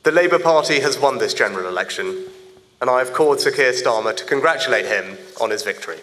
The Labour Party has won this general election, and I have called Sir Keir Starmer to congratulate him on his victory.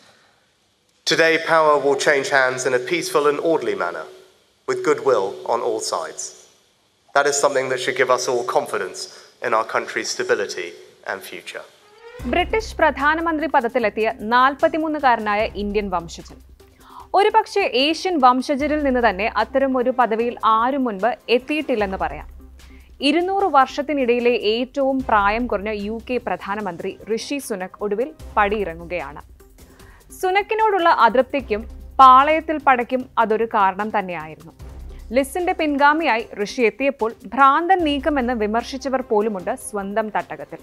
Today, power will change hands in a peaceful and orderly manner, with goodwill on all sides. That is something that should give us all confidence in our country's stability and future. British പ്രധാനമന്ത്രി പദത്തിലെത്തിയ നാൽപ്പത്തിമൂന്നുകാരനായ Indian വംശജൻ ഒരുപക്ഷെ Asian വംശജരിൽ നിന്ന് തന്നെ അത്തരം ഒരു പദവിയിൽ ആരും മുൻപ് എത്തിയിട്ടില്ലെന്ന് പറയാം ഇരുന്നൂറ് വർഷത്തിനിടയിലെ ഏറ്റവും പ്രായം കുറഞ്ഞ യു കെ പ്രധാനമന്ത്രി ഋഷി സുനക് ഒടുവിൽ പടിയിറങ്ങുകയാണ് സുനക്കിനോടുള്ള അതൃപ്തിക്കും പാളയത്തിൽ പടയ്ക്കും അതൊരു കാരണം തന്നെയായിരുന്നു ലിസിന്റെ പിൻഗാമിയായി ഋഷി എത്തിയപ്പോൾ ഭ്രാന്തൻ നീക്കമെന്ന് വിമർശിച്ചവർ പോലുമുണ്ട് സ്വന്തം തട്ടകത്തിൽ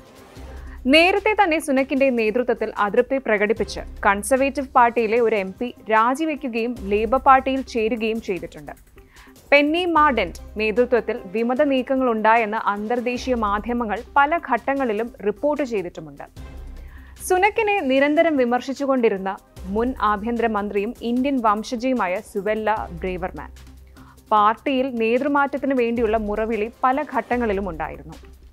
നേരത്തെ തന്നെ സുനക്കിന്റെ നേതൃത്വത്തിൽ അതൃപ്തി പ്രകടിപ്പിച്ച് കൺസർവേറ്റീവ് പാർട്ടിയിലെ ഒരു എം പി രാജിവെക്കുകയും ലേബർ പാർട്ടിയിൽ ചേരുകയും ചെയ്തിട്ടുണ്ട് പെന്നി മാർഡന്റ് നേതൃത്വത്തിൽ വിമത നീക്കങ്ങളുണ്ടായെന്ന് അന്തർദേശീയ മാധ്യമങ്ങൾ പല ഘട്ടങ്ങളിലും റിപ്പോർട്ട് ചെയ്തിട്ടുമുണ്ട് സുനക്കിനെ നിരന്തരം വിമർശിച്ചുകൊണ്ടിരുന്ന മുൻ ആഭ്യന്തരമന്ത്രിയും ഇന്ത്യൻ വംശജയുമായ സുവെല്ല ബ്രേവർമാൻ പാർട്ടിയിൽ നേതൃമാറ്റത്തിന് വേണ്ടിയുള്ള മുറവിളി പല ഘട്ടങ്ങളിലും ഉണ്ടായിരുന്നു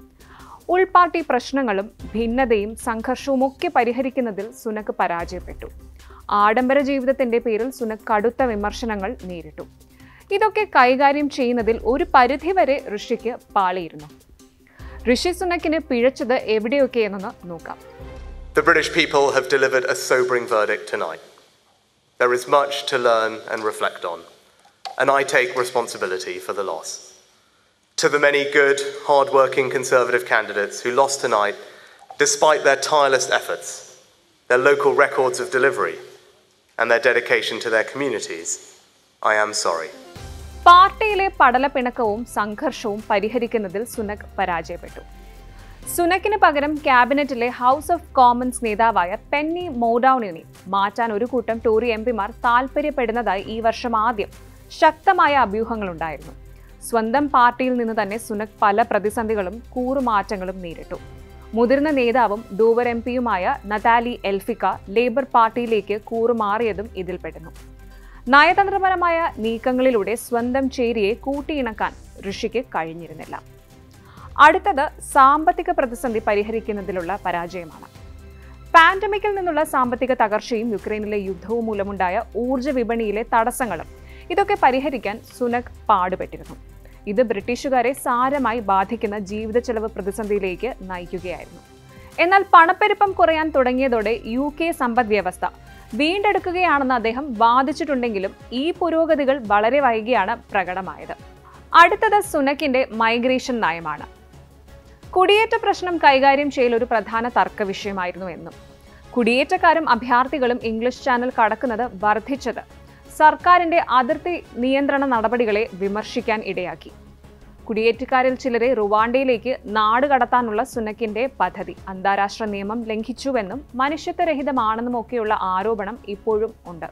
ഉൾപാർട്ടി പ്രശ്നങ്ങളും ഭിന്നതയും സംഘർഷവും ഒക്കെ പരിഹരിക്കുന്നതിൽ സുനക്ക് പരാജയപ്പെട്ടു ആഡംബര ജീവിതത്തിന്റെ പേരിൽ സുനക് കടുത്ത വിമർശനങ്ങൾ നേരിട്ടു ഇതൊക്കെ കൈകാര്യം ചെയ്യുന്നതിൽ ഒരു പരിധിവരെ ഋഷിക്ക് പാളിയിരുന്നു ഋഷി സുനക്കിന് പിഴച്ചത് എവിടെയൊക്കെയെന്നൊന്ന് നോക്കാം The British people have delivered a sobering verdict tonight. There is much to learn and reflect on, and I take responsibility for the loss. To the many good, hard working Conservative candidates who lost tonight, despite their tireless efforts, their local records of delivery, and their dedication to their communities, I am sorry. പാർട്ടിയിലെ പടലപ്പിണക്കവും സംഘർഷവും പരിഹരിക്കുന്നതിൽ സുനക് പരാജയപ്പെട്ടു സുനക്കിന് പകരം ക്യാബിനറ്റിലെ House of Commons നേതാവായ Penny മോഡൌണിനെ മാറ്റാൻ ഒരു കൂട്ടം ടോറി എം പിമാർ താൽപ്പര്യപ്പെടുന്നതായി ഈ വർഷം ആദ്യം ശക്തമായ അഭ്യൂഹങ്ങളുണ്ടായിരുന്നു സ്വന്തം പാർട്ടിയിൽ നിന്ന് തന്നെ സുനക് പല പ്രതിസന്ധികളും കൂറുമാറ്റങ്ങളും നേരിട്ടു മുതിർന്ന നേതാവും ഡൂവർ എം പിയുമായ നതാലി എൽഫിക്ക ലേബർ പാർട്ടിയിലേക്ക് കൂറുമാറിയതും ഇതിൽപ്പെടുന്നു നയതന്ത്രപരമായ നീക്കങ്ങളിലൂടെ സ്വന്തം ചേരിയെ കൂട്ടിയിണക്കാൻ ഋഷിക്ക് കഴിഞ്ഞിരുന്നില്ല അടുത്തത് സാമ്പത്തിക പ്രതിസന്ധി പരിഹരിക്കുന്നതിലുള്ള പരാജയമാണ് പാൻഡമിക്കിൽ നിന്നുള്ള സാമ്പത്തിക തകർച്ചയും യുക്രൈനിലെ യുദ്ധവും മൂലമുണ്ടായ ഊർജ്ജ വിപണിയിലെ തടസ്സങ്ങളും ഇതൊക്കെ പരിഹരിക്കാൻ സുനക് പാടുപെട്ടിരുന്നു ഇത് ബ്രിട്ടീഷുകാരെ സാരമായി ബാധിക്കുന്ന ജീവിത ചെലവ് പ്രതിസന്ധിയിലേക്ക് നയിക്കുകയായിരുന്നു എന്നാൽ പണപ്പെരുപ്പം കുറയാൻ തുടങ്ങിയതോടെ യു കെ സമ്പദ് വ്യവസ്ഥ വീണ്ടെടുക്കുകയാണെന്ന് അദ്ദേഹം വാദിച്ചിട്ടുണ്ടെങ്കിലും ഈ പുരോഗതികൾ വളരെ വൈകിയാണ് പ്രകടമായത് അടുത്തത് സുനക്കിന്റെ മൈഗ്രേഷൻ നയമാണ് കുടിയേറ്റ പ്രശ്നം കൈകാര്യം ചെയ്യൽ ഒരു പ്രധാന തർക്ക വിഷയമായിരുന്നു എന്നും കുടിയേറ്റക്കാരും അഭയാർത്ഥികളും ഇംഗ്ലീഷ് ചാനൽ കടക്കുന്നത് വർദ്ധിച്ചത് സർക്കാരിന്റെ അതിർത്തി നിയന്ത്രണ നടപടികളെ വിമർശിക്കാൻ ഇടയാക്കി കുടിയേറ്റക്കാരിൽ ചിലരെ റുവാണ്ടയിലേക്ക് നാട് കടത്താനുള്ള സുനക്കിന്റെ പദ്ധതി അന്താരാഷ്ട്ര നിയമം ലംഘിച്ചുവെന്നും മനുഷ്യത്വരഹിതമാണെന്നും ഒക്കെയുള്ള ആരോപണം ഇപ്പോഴും ഉണ്ട്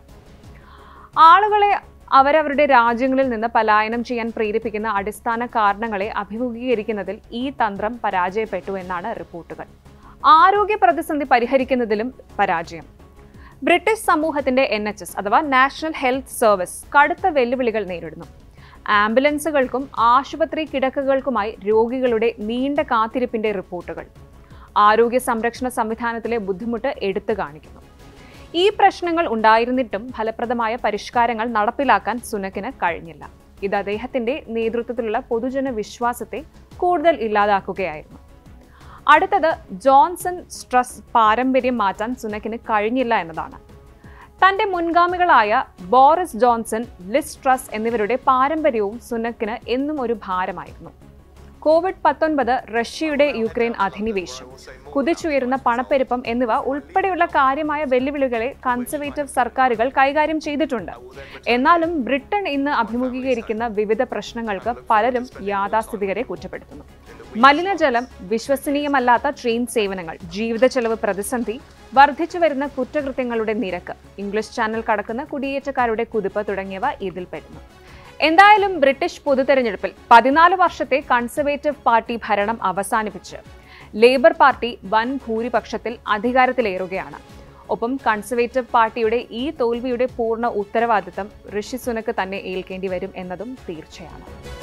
ആളുകളെ അവരവരുടെ രാജ്യങ്ങളിൽ നിന്ന് പലായനം ചെയ്യാൻ പ്രേരിപ്പിക്കുന്ന അടിസ്ഥാന കാരണങ്ങളെ അഭിമുഖീകരിക്കുന്നതിൽ ഈ തന്ത്രം പരാജയപ്പെട്ടു എന്നാണ് റിപ്പോർട്ടുകൾ ആരോഗ്യ പ്രതിസന്ധി പരിഹരിക്കുന്നതിലും പരാജയം ബ്രിട്ടീഷ് സമൂഹത്തിന്റെ എൻ എച്ച് എസ് അഥവാ നാഷണൽ ഹെൽത്ത് സർവീസ് കടുത്ത വെല്ലുവിളികൾ നേരിടുന്നു ആംബുലൻസുകൾക്കും ആശുപത്രി കിടക്കകൾക്കുമായി രോഗികളുടെ നീണ്ട കാത്തിരിപ്പിന്റെ റിപ്പോർട്ടുകൾ ആരോഗ്യ സംരക്ഷണ സംവിധാനത്തിലെ ബുദ്ധിമുട്ട് എടുത്തു കാണിക്കുന്നു ഈ പ്രശ്നങ്ങൾ ഉണ്ടായിരുന്നിട്ടും ഫലപ്രദമായ പരിഷ്കാരങ്ങൾ നടപ്പിലാക്കാൻ സുനക്കിന് കഴിഞ്ഞില്ല ഇത് അദ്ദേഹത്തിന്റെ നേതൃത്വത്തിലുള്ള പൊതുജന വിശ്വാസത്തെ കൂടുതൽ ഇല്ലാതാക്കുകയായിരുന്നു അടുത്തത് ജോൺസൺ സ്ട്രസ് പാരമ്പര്യം മാറ്റാൻ സുനക്കിന് കഴിഞ്ഞില്ല എന്നതാണ് തന്റെ മുൻഗാമികളായ ബോറിസ് ജോൺസൺ ലിസ് ട്രസ് എന്നിവരുടെ പാരമ്പര്യവും സുനക്കിന് എന്നും ഒരു ഭാരമായിരുന്നു കോവിഡ് പത്തൊൻപത് റഷ്യയുടെ യുക്രൈൻ അധിനിവേശം കുതിച്ചുയരുന്ന പണപ്പെരുപ്പം എന്നിവ ഉൾപ്പെടെയുള്ള കാര്യമായ വെല്ലുവിളികളെ കൺസർവേറ്റീവ് സർക്കാരുകൾ കൈകാര്യം ചെയ്തിട്ടുണ്ട് എന്നാലും ബ്രിട്ടൻ ഇന്ന് അഭിമുഖീകരിക്കുന്ന വിവിധ പ്രശ്നങ്ങൾക്ക് പലരും യാഥാസ്ഥിതികരെ കുറ്റപ്പെടുത്തുന്നു മലിനജലം വിശ്വസനീയമല്ലാത്ത ട്രെയിൻ സേവനങ്ങൾ ജീവിത ചെലവ് പ്രതിസന്ധി വർദ്ധിച്ചു വരുന്ന കുറ്റകൃത്യങ്ങളുടെ നിരക്ക് ഇംഗ്ലീഷ് ചാനൽ കടക്കുന്ന കുടിയേറ്റക്കാരുടെ കുതിപ്പ് തുടങ്ങിയവ ഇതിൽപ്പെടുന്നു എന്തായാലും ബ്രിട്ടീഷ് പൊതുതെരഞ്ഞെടുപ്പിൽ പതിനാല് വർഷത്തെ കൺസർവേറ്റീവ് പാർട്ടി ഭരണം അവസാനിപ്പിച്ച് ലേബർ പാർട്ടി വൻ ഭൂരിപക്ഷത്തിൽ അധികാരത്തിലേറുകയാണ് ഒപ്പം കൺസർവേറ്റീവ് പാർട്ടിയുടെ ഈ തോൽവിയുടെ പൂർണ്ണ ഉത്തരവാദിത്തം ഋഷി സുനക്ക് തന്നെ ഏൽക്കേണ്ടി വരും എന്നതും തീർച്ചയാണ്